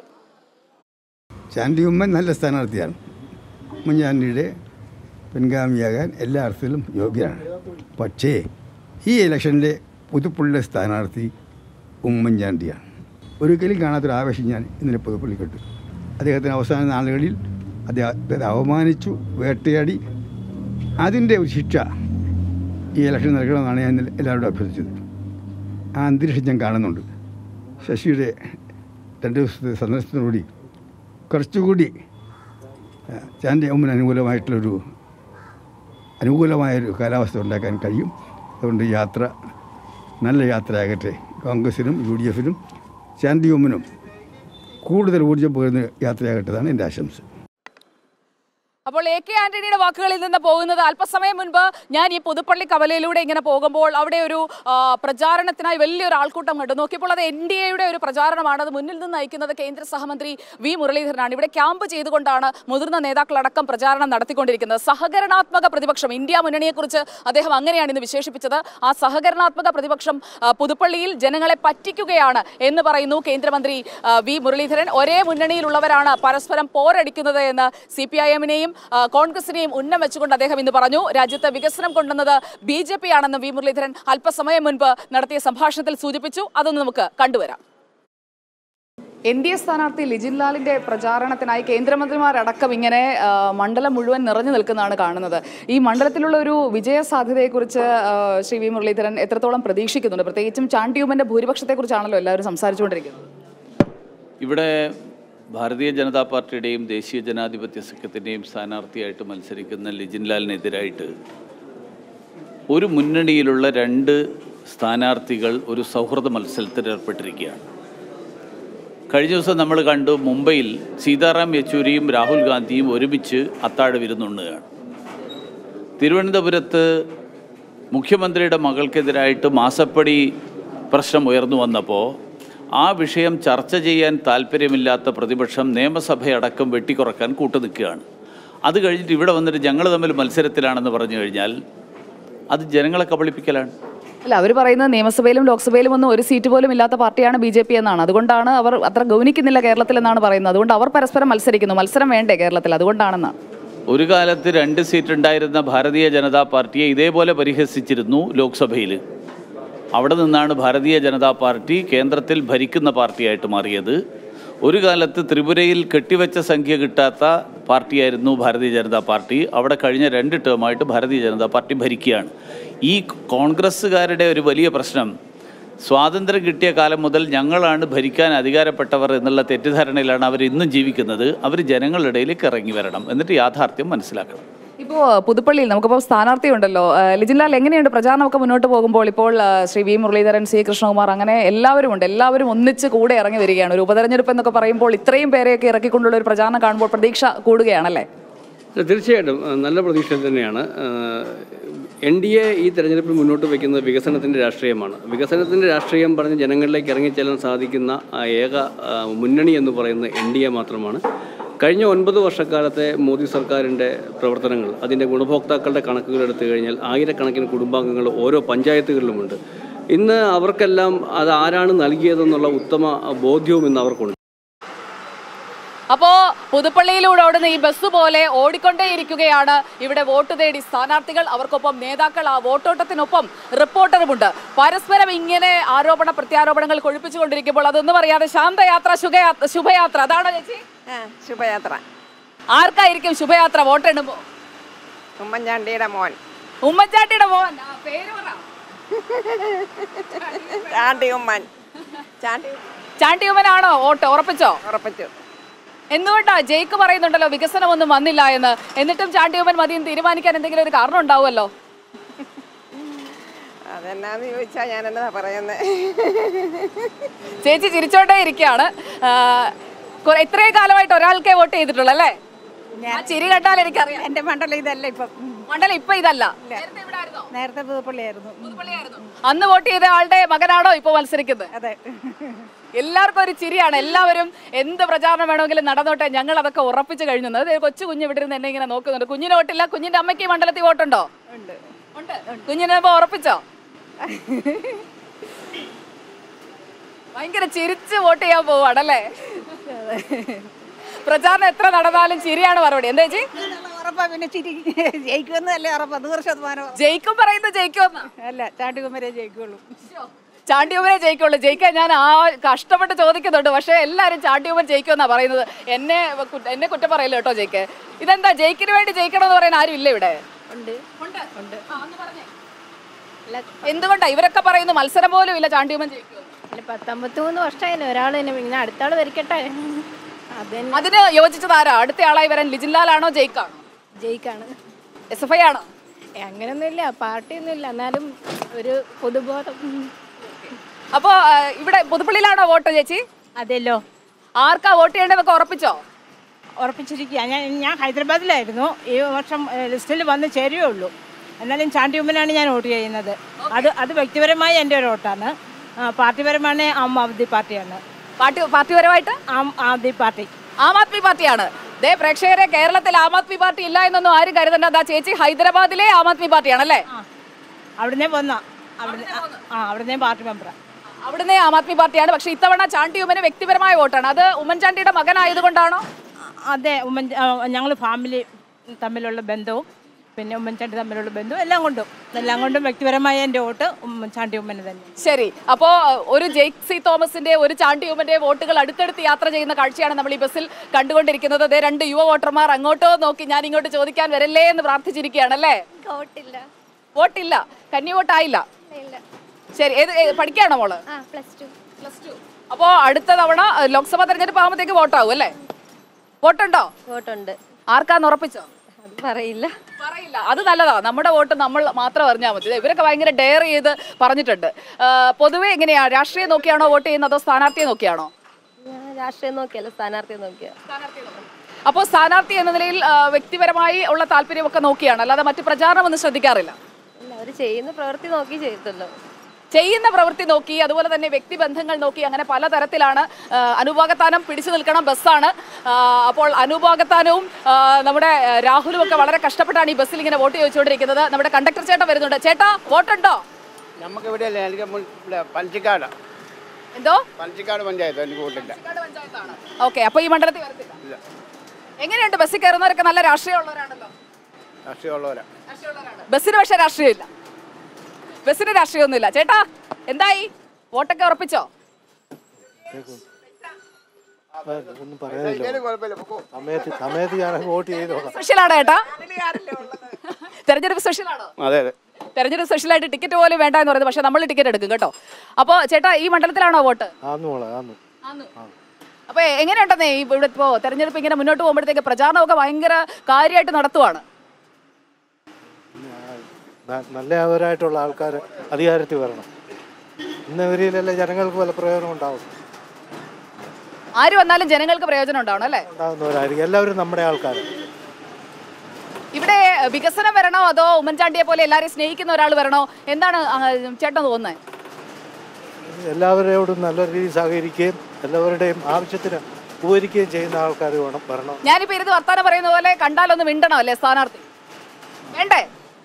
ചാണ്ടി ഉമ്മൻ നല്ല സ്ഥാനാർത്ഥിയാണ് ഉമ്മൻചാണ്ടിയുടെ പിൻഗാമിയാകാൻ എല്ലാ അർത്ഥത്തിലും യോഗ്യനാണ് പക്ഷേ ഈ ഇലക്ഷനിലെ പുതുപ്പള്ളിയുടെ സ്ഥാനാർത്ഥി ഉമ്മൻചാണ്ടിയാണ് ഒരിക്കലും കാണാത്തൊരു ആവേശം ഞാൻ ഇന്നലെ പുതുപ്പള്ളി കണ്ടു അദ്ദേഹത്തിന് അവസാന നാളുകളിൽ അദ്ദേഹത്തെ അവമാനിച്ചു വേട്ടയാടി അതിൻ്റെ ഒരു ശിക്ഷ ഈ ഇലക്ഷൻ നൽകണമെന്നാണ് ഞാൻ ഇന്നലെ എല്ലാവരോടും അഭ്യർത്ഥിച്ചത് ആ അന്തരീക്ഷം ഞാൻ കാണുന്നുണ്ട് ശശിയുടെ രണ്ട് ദിവസത്തെ സന്ദർശനത്തോടുകൂടി കുറച്ചുകൂടി ആ, ചാൻ്റെ അമ്മന് അനുകൂലമായിട്ടുള്ളൊരു അനുകൂലമായൊരു കാലാവസ്ഥ ഉണ്ടാക്കാൻ കഴിയും അതുകൊണ്ട് യാത്ര നല്ല യാത്രയാകട്ടെ കോൺഗ്രസിനും യു ഡി എഫിനും ചാണ്ടി ഉമ്മനും കൂടുതൽ ഊർജ്ജം പകരുന്ന യാത്രയാകട്ടെതാണ് എൻ്റെ ആശംസ അപ്പോൾ എ കെ ആന്റണിയുടെ വാക്കുകളിൽ നിന്ന് പോകുന്നത് അല്പസമയം മുൻപ് ഞാൻ ഈ പുതുപ്പള്ളി കവലയിലൂടെ ഇങ്ങനെ പോകുമ്പോൾ അവിടെ ഒരു ആ, പ്രചാരണത്തിനായി വലിയൊരു ആൾക്കൂട്ടം കണ്ടു നോക്കിയപ്പോൾ അത് എൻ ഡി എയുടെ ഒരു പ്രചാരണമാണ് അത് മുന്നിൽ നിന്ന് നയിക്കുന്നത് കേന്ദ്ര സഹമന്ത്രി വി മുരളീധരനാണ് ഇവിടെ ക്യാമ്പ് ചെയ്തുകൊണ്ടാണ് മുതിർന്ന നേതാക്കളടക്കം പ്രചാരണം നടത്തിക്കൊണ്ടിരിക്കുന്നത് സഹകരണാത്മക പ്രതിപക്ഷം ഇന്ത്യ മുന്നണിയെക്കുറിച്ച് അദ്ദേഹം അങ്ങനെയാണ് ഇന്ന് വിശേഷിപ്പിച്ചത് ആ സഹകരണാത്മക പ്രതിപക്ഷം ആ, പുതുപ്പള്ളിയിൽ ജനങ്ങളെ പറ്റിക്കുകയാണ് എന്ന് പറയുന്നു കേന്ദ്രമന്ത്രി ആ, വി മുരളീധരൻ ഒരേ മുന്നണിയിലുള്ളവരാണ് പരസ്പരം പോരടിക്കുന്നത് എന്ന് സി പി ഐ എമ്മിനെയും കോൺഗ്രസിനെയും ഉന്നം വെച്ചുകൊണ്ട് അദ്ദേഹം ഇന്ന് പറഞ്ഞു രാജ്യത്ത് വികസനം കൊണ്ടുവന്നത് ബി ജെ പി ആണെന്ന് വി മുരളീധരൻ അല്പസമയം മുൻപ് നടത്തിയ സംഭാഷണത്തിൽ സൂചിപ്പിച്ചു അതൊന്ന് നമുക്ക് കണ്ടുവരാം എൻ ഡി എ സ്ഥാനാർത്ഥി ലിജിൻ ലാലിന്റെ പ്രചാരണത്തിനായി കേന്ദ്രമന്ത്രിമാരടക്കം ഇങ്ങനെ ആ, മണ്ഡലം മുഴുവൻ നിറഞ്ഞു നിൽക്കുന്നതാണ് കാണുന്നത് ഈ മണ്ഡലത്തിലുള്ള ഒരു വിജയ സാധ്യതയെക്കുറിച്ച് ആ, ശ്രീ വി മുരളീധരൻ എത്രത്തോളം പ്രതീക്ഷിക്കുന്നുണ്ട് പ്രത്യേകിച്ചും ചാണ്ടിയുമന്റെ ഭൂരിപക്ഷത്തെക്കുറിച്ചാണല്ലോ എല്ലാവരും സംസാരിച്ചുകൊണ്ടിരിക്കുന്നത് ഇവിടെ ഭാരതീയ ജനതാ പാർട്ടിയുടെയും ദേശീയ ജനാധിപത്യ സഖ്യത്തിൻ്റെയും സ്ഥാനാർത്ഥിയായിട്ട് മത്സരിക്കുന്ന ലിജിൻ ലാലിനെതിരായിട്ട് ഒരു മുന്നണിയിലുള്ള രണ്ട് സ്ഥാനാർത്ഥികൾ ഒരു സൗഹൃദ മത്സരത്തിൽ ഏർപ്പെട്ടിരിക്കുകയാണ് കഴിഞ്ഞ ദിവസം നമ്മൾ കണ്ടു മുംബൈയിൽ സീതാറാം യെച്ചൂരിയും രാഹുൽ ഗാന്ധിയും ഒരുമിച്ച് അത്താഴ വിരുന്നുണ്ണുകയാണ് തിരുവനന്തപുരത്ത് മുഖ്യമന്ത്രിയുടെ മകൾക്കെതിരായിട്ട് മാസപ്പടി പ്രശ്നം ഉയർന്നു വന്നപ്പോൾ ആ വിഷയം ചർച്ച ചെയ്യാൻ താല്പര്യമില്ലാത്ത പ്രതിപക്ഷം നിയമസഭയടക്കം വെട്ടിക്കുറക്കാൻ കൂട്ടുനിൽക്കുകയാണ് അത് കഴിഞ്ഞിട്ട് ഇവിടെ വന്നിട്ട് ഞങ്ങൾ തമ്മിൽ മത്സരത്തിലാണെന്ന് പറഞ്ഞു കഴിഞ്ഞാൽ അത് ജനങ്ങളെ കബളിപ്പിക്കലാണ് അല്ല അവർ പറയുന്നത് നിയമസഭയിലും ലോക്സഭയിലും ഒന്നും ഒരു സീറ്റ് പോലും ഇല്ലാത്ത പാർട്ടിയാണ് ബി ജെ പി എന്നാണ് അതുകൊണ്ടാണ് അവർ അത്ര ഗൗനിക്കുന്നില്ല കേരളത്തിൽ എന്നാണ് പറയുന്നത് അതുകൊണ്ട് അവർ പരസ്പരം മത്സരിക്കുന്നു മത്സരം വേണ്ടേ കേരളത്തിൽ അതുകൊണ്ടാണെന്നാണ് ഒരു കാലത്ത് രണ്ട് സീറ്റ് ഉണ്ടായിരുന്ന ഭാരതീയ ജനതാ പാർട്ടിയെ ഇതേപോലെ പരിഹസിച്ചിരുന്നു ലോക്സഭയിൽ അവിടെ നിന്നാണ് ഭാരതീയ ജനതാ പാർട്ടി കേന്ദ്രത്തിൽ ഭരിക്കുന്ന പാർട്ടിയായിട്ട് മാറിയത് ഒരു കാലത്ത് ത്രിപുരയിൽ കെട്ടിവെച്ച സംഖ്യ കിട്ടാത്ത പാർട്ടിയായിരുന്നു ഭാരതീയ ജനതാ പാർട്ടി അവിടെ കഴിഞ്ഞ രണ്ട് ടേമായിട്ട് ഭാരതീയ ജനതാ പാർട്ടി ഭരിക്കുകയാണ് ഈ കോൺഗ്രസ്സുകാരുടെ ഒരു വലിയ പ്രശ്നം സ്വാതന്ത്ര്യം കിട്ടിയ കാലം മുതൽ ഞങ്ങളാണ് ഭരിക്കാൻ അധികാരപ്പെട്ടവർ എന്നുള്ള തെറ്റിദ്ധാരണയിലാണ് അവർ ഇന്നും ജീവിക്കുന്നത് അവർ ജനങ്ങളുടെ ഇടയിലേക്ക് ഇറങ്ങി വരണം എന്നിട്ട് യാഥാർത്ഥ്യം മനസ്സിലാക്കണം ഇപ്പോൾ പുതുപ്പള്ളിയിൽ നമുക്കിപ്പോൾ സ്ഥാനാർത്ഥി ഉണ്ടല്ലോ ലിജിൻലാൽ എങ്ങനെയുണ്ട് പ്രചാരണമൊക്കെ മുന്നോട്ട് പോകുമ്പോൾ ഇപ്പോൾ ആ, ശ്രീ വി മുരളീധരൻ സി കൃഷ്ണകുമാർ അങ്ങനെ എല്ലാവരും ഉണ്ട് എല്ലാവരും ഒന്നിച്ച് കൂടെ ഇറങ്ങി വരികയാണ് ഒരു ഉപതെരഞ്ഞെടുപ്പ് എന്നൊക്കെ പറയുമ്പോൾ ഇത്രയും പേരെയൊക്കെ ഇറക്കിക്കൊണ്ടുള്ള ഒരു പ്രചാരണം കാണുമ്പോൾ പ്രതീക്ഷ കൂടുകയാണല്ലേ തീർച്ചയായിട്ടും ആ, നല്ല പ്രതീക്ഷ തന്നെയാണ് എൻ ഡി എ ഈ തെരഞ്ഞെടുപ്പിൽ മുന്നോട്ട് വയ്ക്കുന്നത് വികസനത്തിൻ്റെ രാഷ്ട്രീയമാണ് വികസനത്തിൻ്റെ രാഷ്ട്രീയം പറഞ്ഞ് ജനങ്ങളിലേക്ക് ഇറങ്ങിച്ചെല്ലാൻ സാധിക്കുന്ന ആ ഏക ആ, മുന്നണി എന്ന് പറയുന്നത് എൻ ഡി എ മാത്രമാണ് കഴിഞ്ഞ ഒൻപത് വർഷക്കാലത്തെ മോദി സർക്കാരിൻ്റെ പ്രവർത്തനങ്ങൾ അതിൻ്റെ ഗുണഭോക്താക്കളുടെ കണക്കുകൾ എടുത്തു കഴിഞ്ഞാൽ ആയിരക്കണക്കിന് കുടുംബാംഗങ്ങൾ ഓരോ പഞ്ചായത്തുകളിലുമുണ്ട് ഇന്ന് അവർക്കെല്ലാം അത് ആരാണ് നൽകിയതെന്നുള്ള ഉത്തമ ബോധ്യവും ഇന്ന് അവർക്കുണ്ട് അപ്പോ പുതുപ്പള്ളിയിലൂടെ ഓടുന്ന ഈ ബസ് പോലെ ഓടിക്കൊണ്ടേയിരിക്കുകയാണ് ഇവിടെ വോട്ട് തേടി സ്ഥാനാർത്ഥികൾ അവർക്കൊപ്പം നേതാക്കൾ ആ വോട്ടോട്ടത്തിനൊപ്പം റിപ്പോർട്ടറുമുണ്ട് പരസ്പരം ഇങ്ങനെ ആരോപണ പ്രത്യാരോപണങ്ങൾ കൊഴിപ്പിച്ചുകൊണ്ടിരിക്കുമ്പോൾ അതൊന്നും അറിയാതെ ശാന്തയാത്ര ശുഭയാത്ര ശുഭയാത്ര അതാണോ ചേച്ചി ശുഭയാത്ര ആർക്കായിരിക്കും ശുഭയാത്ര വോട്ടെണ്ണുമ്പോ ഉമ്മൻചാണ്ടിയുടെ മോൻ ഉമ്മൻചാണ്ടിയുടെ മോൻ ആ, പേര് പറ ചാണ്ടി ഉമ്മൻ ചാണ്ടി ചാണ്ടി ഉമ്മനാണോ വോട്ട് ഉറപ്പിച്ചോ ഉറപ്പിച്ചു എന്തുകൊണ്ടാ ജയിക്ക് പറയുന്നുണ്ടല്ലോ വികസനമൊന്നും വന്നില്ല എന്ന് എന്നിട്ടും ചാണ്ടി ഉമ്മൻ മതിയെന്ന് തീരുമാനിക്കാൻ എന്തെങ്കിലും ഒരു കാരണം ഉണ്ടാവുമല്ലോ അതെന്നാന്ന് ചോദിച്ചാ ഞാൻ എന്നതാ പറയുന്നത് ചേച്ചി ചിരിച്ചോണ്ടേ ഇരിക്കുകയാണ് ആ, കുറെ- ഇത്രയും കാലമായിട്ട് ഒരാൾക്കേ വോട്ട് ചെയ്തിട്ടുള്ളൂ അല്ലേ ആ ചിരി കണ്ടാൽ എനിക്കറിയാം എന്റെ മണ്ഡലം ഇതല്ല ഇപ്പം മണ്ഡലം ഇപ്പൊ ഇതല്ല നേരത്തെ പുതുപ്പള്ളിയായിരുന്നു അന്ന് വോട്ട് ചെയ്ത ആളുടെ മകനാണോ ഇപ്പൊ മത്സരിക്കുന്നത് അതെ എല്ലാവർക്കും ഒരു ചിരിയാണ് എല്ലാവരും എന്ത് പ്രചാരണം വേണമെങ്കിലും നടന്നോട്ടെ ഞങ്ങൾ അതൊക്കെ ഉറപ്പിച്ചു കഴിഞ്ഞു അത് കൊച്ചു കുഞ്ഞ് ഇവിടെ ഇരുന്ന് എന്നെ ഇങ്ങനെ നോക്കുന്നുണ്ട് കുഞ്ഞിന് വോട്ടില്ല കുഞ്ഞിന്റെ അമ്മയ്ക്ക് ഈ മണ്ഡലത്തിൽ വോട്ടുണ്ടോ ഉണ്ട് കുഞ്ഞിനെ ഇപ്പൊ ഉറപ്പിച്ചോ ഭയങ്കര ചിരിച്ച് വോട്ട് ചെയ്യാൻ പോവാണല്ലേ പ്രചാരണം എത്ര നടന്നാലും ചിരിയാണ് മറുപടി എന്താ ചേച്ചി ഉറപ്പാ പിന്നെ ചിരി ജയിക്കുമെന്നല്ലേ ഉറപ്പാ നൂറ് ശതമാനം ജയിക്കും പറയുന്നത് ജയിക്കുമെന്ന് അല്ല ചാണ്ടികുമരേ ജയിക്കുള്ളൂ ചാണ്ടിയുമ്മനെ ജയിക്കുള്ളൂ ജയിക്കാൻ ഞാൻ ആ കഷ്ടപ്പെട്ട് ചോദിക്കുന്നുണ്ട് പക്ഷേ എല്ലാവരും ചാണ്ടിയുമ്മൻ ജയിക്കുമെന്നാ പറയുന്നത് എന്നെ കു- എന്നെ കുറ്റം പറയില്ല കേട്ടോ ജയിക്ക് ഇതെന്താ ജയിക്കിന് വേണ്ടി ജയിക്കണമെന്ന് പറയാൻ ആരും ഇല്ല ഇവിടെ ഉണ്ട് ഉണ്ട് എന്തുകൊണ്ടാ ഇവരൊക്കെ പറയുന്നു മത്സരം പോലും ഇല്ല ചാണ്ടിയുമ്മൻ ജയിക്കും അല്ല പത്തൊമ്പത്തിമൂന്ന് വർഷമായിരുന്നു ഒരാൾ തന്നെ ഇങ്ങനെ അടുത്ത ആള് വരിക്കട്ടെ അതന്നെ അതിന് യോജിച്ചത് ആരാ അടുത്ത ആളായി വരാൻ ലിജിൻലാലാണോ ജയിക്കാണോ ജയിക്കാണ് എസ് എഫ് ഐ ആണോ ഏ, അങ്ങനെയൊന്നുമില്ല പാർട്ടിയൊന്നുമില്ല എന്നാലും ഒരു പൊതുബോധം അപ്പോ ആ, ഇവിടെ പുതുപ്പള്ളിയിലാണോ വോട്ട് ചേച്ചി അതെല്ലോ ആർക്കാ വോട്ട് ചെയ്യേണ്ടതൊക്കെ ഉറപ്പിച്ചോ ഉറപ്പിച്ചിരിക്കുക ഞാൻ ഞാൻ ഹൈദരാബാദിലായിരുന്നു ഈ വർഷം ലിസ്റ്റിൽ വന്ന് ചേരുകയേ ഉള്ളൂ എന്നാലും ചാണ്ടി ഉമ്മനാണ് ഞാൻ വോട്ട് ചെയ്യുന്നത് അത് അത് വ്യക്തിപരമായി എൻ്റെ ഒരു വോട്ടാണ് ആ, പാർട്ടിപരമാണ് ആം ആദ്മി പാർട്ടിയാണ് പാർട്ടി പാർട്ടിപരമായിട്ട് ആം ആദ്മി പാർട്ടി ആം ആദ്മി പാർട്ടിയാണ് ദേ പ്രേക്ഷകരെ കേരളത്തിൽ ആം ആദ്മി പാർട്ടി ഇല്ല എന്നൊന്നും ആരും കരുതണ്ട ദാ ചേച്ചി ഹൈദരാബാദിലെ ആം ആദ്മി പാർട്ടിയാണല്ലേ അവിടുന്ന് പോന്ന അവിടുന്ന് ആ അവിടുന്ന് പാർട്ടി മെമ്പറാണ് അവിടുന്ന് ആം ആദ്മി പാർട്ടിയാണ് പക്ഷെ ഇത്തവണ ചാണ്ടി ഉമ്മന് വ്യക്തിപരമായ വോട്ടാണ് അത് ഉമ്മൻചാണ്ടിയുടെ മകനായതുകൊണ്ടാണോ അതെ ഉമ്മൻ ഞങ്ങൾ ഫാമിലി തമ്മിലുള്ള ബന്ധവും പിന്നെ ഉമ്മൻചാണ്ടി തമ്മിലുള്ള ബന്ധവും എല്ലാം കൊണ്ടും എല്ലാം കൊണ്ടും വ്യക്തിപരമായ എൻ്റെ വോട്ട് ഉമ്മൻചാണ്ടി ഉമ്മന് തന്നെ ശരി അപ്പോ ഒരു ജെയ്സി തോമസിന്റെ ഒരു ചാണ്ടി ഉമ്മന്റെ വോട്ടുകൾ അടുത്തടുത്ത് യാത്ര ചെയ്യുന്ന കാഴ്ചയാണ് നമ്മൾ ഈ ബസ്സിൽ കണ്ടുകൊണ്ടിരിക്കുന്നത് ദേ രണ്ട് യുവ വോട്ടർമാർ അങ്ങോട്ടോ നോക്കി ഞാൻ ഇങ്ങോട്ട് ചോദിക്കാൻ വരല്ലേ എന്ന് പ്രാർത്ഥിച്ചിരിക്കുകയാണല്ലേ വോട്ടില്ല വോട്ടില്ല കന്നി വോട്ടായില്ല ഇല്ല ശരി ഏത് ഏ- പഠിക്കുകയാണോ മോള് ആ പ്ലസ് ടു പ്ലസ് ടു അപ്പോ അടുത്ത തവണ അഹ്, ലോക്സഭാ തെരഞ്ഞെടുപ്പ് ആകുമ്പോഴത്തേക്ക് വോട്ടാവും അല്ലേ വോട്ടുണ്ടോ വോട്ടുണ്ട് ആർക്കാന്ന് ഉറപ്പിച്ചോ പറയില്ല പറയില്ല അത് നല്ലതാ നമ്മുടെ വോട്ട് നമ്മൾ മാത്രം അറിഞ്ഞാൽ മതി ദേ, ഇവരൊക്കെ ഭയങ്കര ഡെയർ ചെയ്ത് പറഞ്ഞിട്ടുണ്ട് ആ, പൊതുവെ എങ്ങനെയാ രാഷ്ട്രീയം നോക്കിയാണോ വോട്ട് ചെയ്യുന്നത് അതോ സ്ഥാനാർത്ഥിയെ നോക്കിയാണോ ഞാൻ രാഷ്ട്രീയം നോക്കിയല്ല സ്ഥാനാർത്ഥിയെ നോക്കിയ അപ്പോൾ സ്ഥാനാർത്ഥി എന്ന നിലയിൽ ആ, വ്യക്തിപരമായി ഉള്ള താല്പര്യമൊക്കെ നോക്കിയാണ് അല്ലാതെ മറ്റു പ്രചാരണമൊന്നും ശ്രദ്ധിക്കാറില്ല അല്ല അവർ ചെയ്യുന്ന പ്രവൃത്തി നോക്കി ചെയ്യത്തുള്ളൂ ചെയ്യുന്ന പ്രവൃത്തി നോക്കി അതുപോലെ തന്നെ വ്യക്തിബന്ധങ്ങൾ നോക്കി അങ്ങനെ പലതരത്തിലാണ് ആ, അനുഭാഗത്താനം പിടിച്ചു നിൽക്കണം ബസ്സാണ് ആ, അപ്പോൾ അനുഭാഗത്താനവും ആ, നമ്മുടെ ആ, രാഹുലും ഒക്കെ വളരെ കഷ്ടപ്പെട്ടാണ് ഈ ബസ്സിൽ ഇങ്ങനെ വോട്ട് ചോദിച്ചുകൊണ്ടിരിക്കുന്നത് നമ്മുടെ കണ്ടക്ടർ ചേട്ടൻ വരുന്നുണ്ട് ചേട്ടാ വോട്ടുണ്ടോ നമുക്ക് ഇവിടെ അല്ലേ എനിക്ക് മുൻ- ഇവിടെ പഞ്ചിക്കാട് എന്തോ പഞ്ചിക്കാട് പഞ്ചായത്ത് എനിക്ക് വോട്ടില്ല ഓക്കെ അപ്പൊ ഈ മണ്ഡലത്തിൽ വരത്തില്ല ഇല്ല എങ്ങനെയുണ്ട് ബസ്സിൽ കയറുന്നവരൊക്കെ നല്ല രാഷ്ട്രീയമുള്ളവരാണല്ലോ രാഷ്ട്രീയമുള്ളവരാ ബസ്സിന് പക്ഷേ രാഷ്ട്രീയമില്ല ബസ്സിന് രാഷ്ട്രീയമൊന്നുമില്ല ചേട്ടാ എന്തായി വോട്ടൊക്കെ ഉറപ്പിച്ചോ ഒന്നും പറയാനില്ല സമയത്ത് സമയത്ത് ഞാൻ വോട്ട് ചെയ്തോളാം സ്പെഷ്യലാണോ ചേട്ടാ തെരഞ്ഞെടുപ്പ് സ്പെഷ്യലാണോ അതെ അതെ തെരഞ്ഞെടുപ്പ് സ്പെഷ്യലായിട്ട് ടിക്കറ്റ് പോലും വേണ്ട എന്ന് പറയുന്നത് പക്ഷെ നമ്മൾ ടിക്കറ്റ് എടുക്കും കേട്ടോ അപ്പോൾ ചേട്ടാ ഈ മണ്ഡലത്തിലാണോ വോട്ട് ആന്നു മോളെ ആന്നു അപ്പൊ എങ്ങനെയുണ്ടെന്നേ ഈ ഇവിടെ ഇപ്പോ തെരഞ്ഞെടുപ്പ് ഇങ്ങനെ മുന്നോട്ട് പോകുമ്പോഴത്തേക്ക് പ്രചാരണമൊക്കെ ഭയങ്കര കാര്യമായിട്ട് നടത്തുവാണ് ന- നല്ലവരായിട്ടുള്ള ആൾക്കാർ അധികാരത്തിൽ വരണം ഇന്നവരിലല്ലേ ജനങ്ങൾക്ക് പല പ്രയോജനം ഉണ്ടാവും ആര് വന്നാലും ജനങ്ങൾക്ക് പ്രയോജനം ഉണ്ടാവണം അല്ലേ ഉണ്ടാകുന്നവരായിരിക്കും എല്ലാവരും നമ്മുടെ ആൾക്കാർ ഇവിടെ വികസനം വരണോ അതോ ഉമ്മൻചാണ്ടിയെ പോലെ എല്ലാവരെയും സ്നേഹിക്കുന്ന ഒരാൾ വരണോ എന്താണ് ആ, ചേട്ടൻ തോന്നുന്നത് എല്ലാവരോടും നല്ല രീതിയിൽ സഹകരിക്കുകയും എല്ലാവരുടെയും ആവശ്യത്തിന് ഉപകരിക്കുകയും ചെയ്യുന്ന ആൾക്കാർ വേണം വരണം ഞാനിപ്പോ ഇരുന്ന് വർത്താനം പറയുന്ന പോലെ കണ്ടാലൊന്ന് മിണ്ടണം അല്ലേ സ്ഥാനാർത്ഥി വേണ്ടേ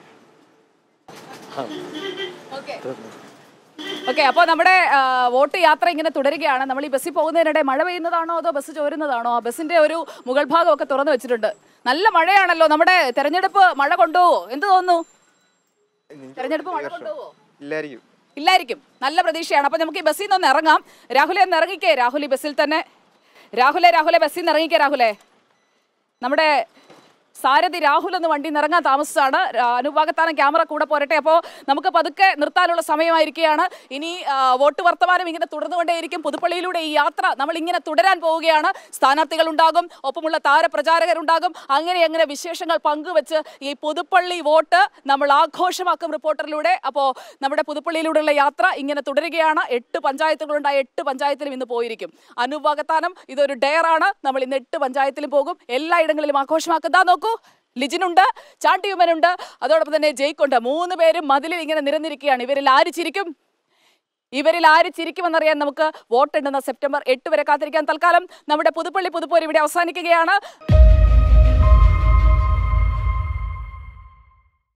ഓക്കെ അപ്പോൾ നമ്മുടെ ആ, വോട്ട് യാത്ര ഇങ്ങനെ തുടരുകയാണ് നമ്മൾ ഈ ബസ്സിൽ പോകുന്നതിനിടെ മഴ പെയ്യുന്നതാണോ അതോ ബസ് ചോരുന്നതാണോ ആ ബസ്സിന്റെ ഒരു മുകൾ ഭാഗമൊക്കെ തുറന്നു വെച്ചിട്ടുണ്ട് നല്ല മഴയാണല്ലോ നമ്മുടെ തെരഞ്ഞെടുപ്പ് മഴ കൊണ്ടുപോവോ എന്ത് തോന്നുന്നു തെരഞ്ഞെടുപ്പ് മഴ കൊണ്ടുപോവോ ഇല്ലായിരിക്കും ഇല്ലായിരിക്കും നല്ല പ്രതീക്ഷയാണ് അപ്പൊ നമുക്ക് ഈ ബസ്സിൽ നിന്ന് ഒന്ന് ഇറങ്ങാം രാഹുലെ ഒന്ന് ഇറങ്ങിക്കേ രാഹുൽ ഈ ബസ്സിൽ തന്നെ രാഹുലെ രാഹുലെ ബസ്സിൽ നിന്ന് ഇറങ്ങിക്കേ രാഹുലെ നമ്മുടെ സാരഥി രാഹുൽ എന്ന് വണ്ടി ഇറങ്ങാൻ താമസിച്ചാണ് അനുഭാഗത്താണ് ക്യാമറ കൂടെ പോരട്ടെ അപ്പോൾ നമുക്ക് പതുക്കെ നിർത്താനുള്ള സമയമായിരിക്കുകയാണ് ഇനി ആ, വോട്ട് വർത്തമാനം ഇങ്ങനെ തുടർന്നുകൊണ്ടേയിരിക്കും പുതുപ്പള്ളിയിലൂടെ ഈ യാത്ര നമ്മൾ ഇങ്ങനെ തുടരാൻ പോവുകയാണ് സ്ഥാനാർത്ഥികൾ ഉണ്ടാകും ഒപ്പമുള്ള താരപ്രചാരകരുണ്ടാകും അങ്ങനെ അങ്ങനെ വിശേഷങ്ങൾ പങ്കുവെച്ച് ഈ പുതുപ്പള്ളി വോട്ട് നമ്മൾ ആഘോഷമാക്കും റിപ്പോർട്ടറിലൂടെ അപ്പോൾ നമ്മുടെ പുതുപ്പള്ളിയിലൂടെയുള്ള യാത്ര ഇങ്ങനെ തുടരുകയാണ് എട്ട് പഞ്ചായത്തുകളുണ്ടായ എട്ട് പഞ്ചായത്തിലും ഇന്ന് പോയിരിക്കും അനുഭാഗത്താനം ഇതൊരു ഡെയറാണ് നമ്മൾ ഇന്ന് എട്ട് പഞ്ചായത്തിലും പോകും എല്ലായിടങ്ങളിലും ആഘോഷമാക്കുന്നതാ നോക്കൂ ലിജിനുണ്ട് ചാണ്ടിയുമ്മനുണ്ട് അതോടൊപ്പം തന്നെ ജയ്ക്കുണ്ട് മൂന്ന് പേരും മതിലിൽ ഇങ്ങനെ നിരന്നിരിക്കുകയാണ് ഇവരിൽ ആര് ചിരിക്കും ഇവരിൽ ആര് ചിരിക്കുമെന്നറിയാൻ നമുക്ക് വോട്ടെണ്ണുന്ന സെപ്റ്റംബർ എട്ട് വരെ കാത്തിരിക്കാൻ തൽക്കാലം നമ്മുടെ പുതുപ്പള്ളി പുതുപ്പോർ ഇവിടെ അവസാനിക്കുകയാണ്